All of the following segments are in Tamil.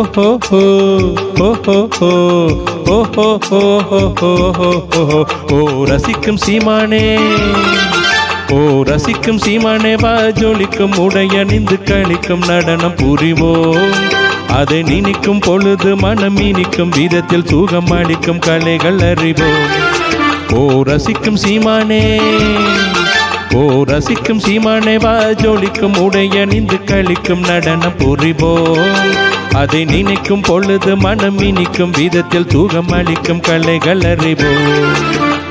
ஓஹோ ஹோ ஓஹோ ஹோ ஓஹோ ஹோ ஹோ ஹோ ஹோ ஓ ரசிக்கும் சீமானே ஓ ரசிக்கும் சீமானே வா ஜொலிக்கும் உடையணிந்து கழிக்கும் நடனம் புரிவோம் அதை நினைக்கும் பொழுது மனம் இனிக்கும் விதத்தில் சுகம் அளிக்கும் கலைகள் அறிவோம் ஓ ரசிக்கும் சீமானே ஓ ரசிக்கும் சீமானே வா ஜொலிக்கும் உடையணிந்து கழிக்கும் நடனம் புரிவோம் அதை நினைக்கும் பொழுது மனம் இனிக்கும் விதத்தில் சுகம் அளிக்கும் கலைகள் அறிவோம்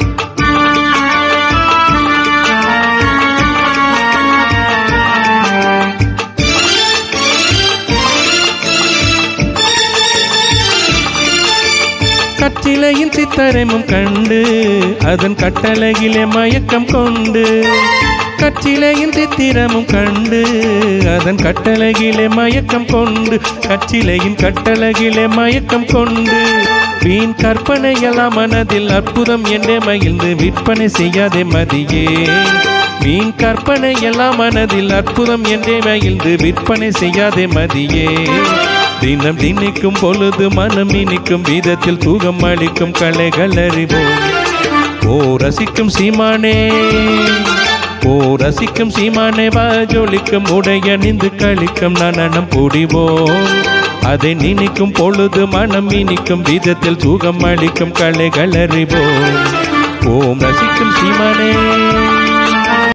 கற்றிலையின் சித்தரமும் கண்டு அதன் கட்டளையிலே மயக்கம் கொண்டு கற்றிலையின் சித்திரமும் கண்டு அதன் கட்டளையிலே மயக்கம் கொண்டு கற்றிலையின் கட்டளையிலே மயக்கம் கொண்டு வீண் கற்பனை எல்லாம் மனதில் அற்புதம் என்றே மகிழ்ந்து விற்பனை செய்யாதே மதியே வீண் கற்பனை எல்லாம் மனதில் அற்புதம் என்றே மகிழ்ந்து விற்பனை செய்யாதே மதியே தினம் திணிக்கும் பொழுது மனம் இனிக்கும் விதத்தில் சுகம் அளிக்கும் கலைகள் அறிவோம் ஓ ரசிக்கும் சீமானே ஓ ரசிக்கும் சீமானே வா ஜொலிக்கும் உடையணிந்து கழிக்கும் நடனம் புடிவோம் அதை நினைக்கும் பொழுது மனம் இனிக்கும் விதத்தில் சுகம் அளிக்கும் கலைகள் அறிவோம் ஓம் ரசிக்கும் சீமானே